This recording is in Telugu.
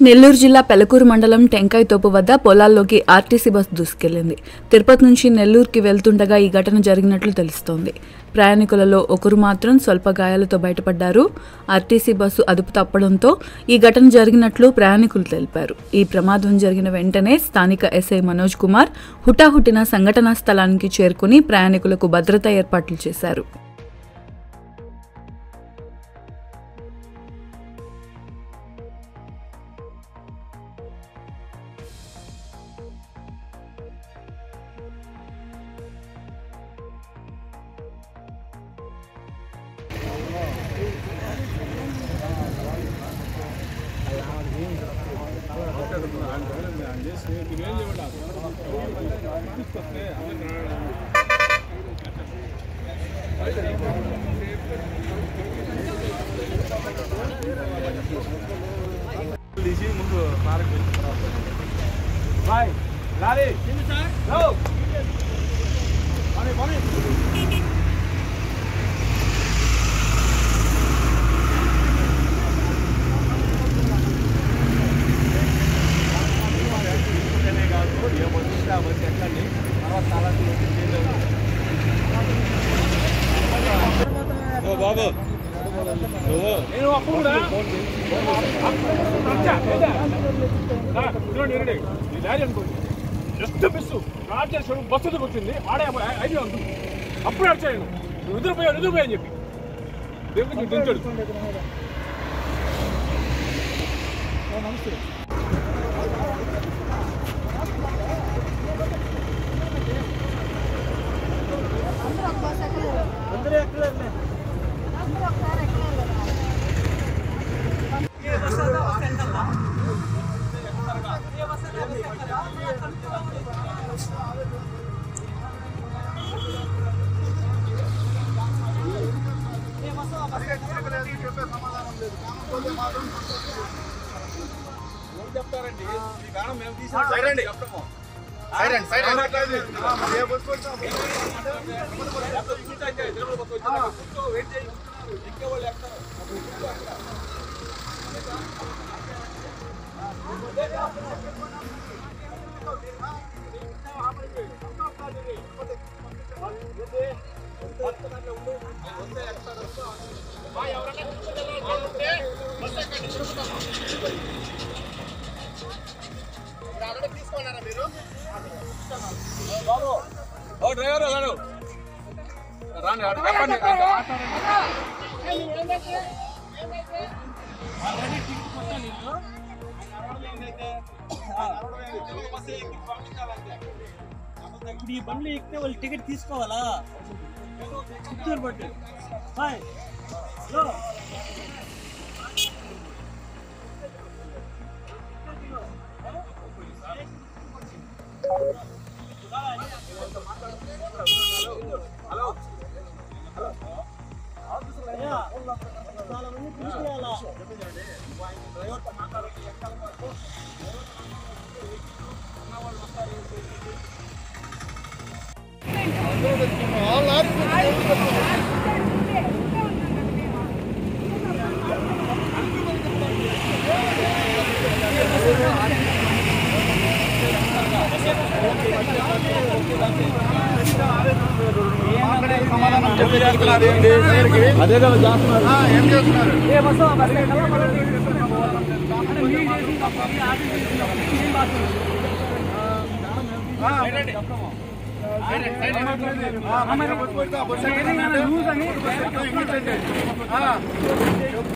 నెల్లూరు జిల్లా పెలకూరు మండలం టెంకాయ తోపు వద్ద పొలాల్లోకి ఆర్టీసీ బస్సు దూసుకెళ్లింది తిరుపతి నుంచి నెల్లూరుకి వెళ్తుండగా ఈ ఘటన జరిగినట్లు తెలుస్తోంది ప్రయాణికులలో ఒకరు మాత్రం స్వల్ప గాయాలతో బయటపడ్డారు ఆర్టీసీ బస్సు అదుపు తప్పడంతో ఈ ఘటన జరిగినట్లు ప్రయాణికులు తెలిపారు ఈ ప్రమాదం జరిగిన వెంటనే స్థానిక ఎస్ఐ మనోజ్ కుమార్ హుటాహుటిన సంఘటనా స్థలానికి చేరుకుని ప్రయాణికులకు భద్రతా ఏర్పాట్లు చేశారు తీసి ముందు పార్క్ బాయ్ లాలి గో పని పని బాబు నేను అప్పుడు కూడా జస్ట్ మిస్ రాజేశ్వరం బస్సు ఎదురు వచ్చింది ఆడే ఐడియా ఉంది అప్పుడు అడిచాను నువ్వు నిద్రపోయా నిద్రపోయా అని చెప్పి దేవుడికి దించాడు చెప్తారండి ఈ కారణం మేము తీసిన సైరండి సైరండి సైరండి వెయిట్ చేయి ఎక్కే వాళ్ళు ఎక్కుతారు ఓ డ్రైవర్ రాడు రాండి రాండి చెప్పండి ఇప్పుడు ఈ బండ్లు ఎక్కితే వాళ్ళు టికెట్ తీసుకోవాలా చిత్తూరు పట్టు హాయ్ హలో అయ్యా, చాలా మంది తీసుకురావాలా అదే కదా చేస్తున్నారు ఏం చేస్తున్నారు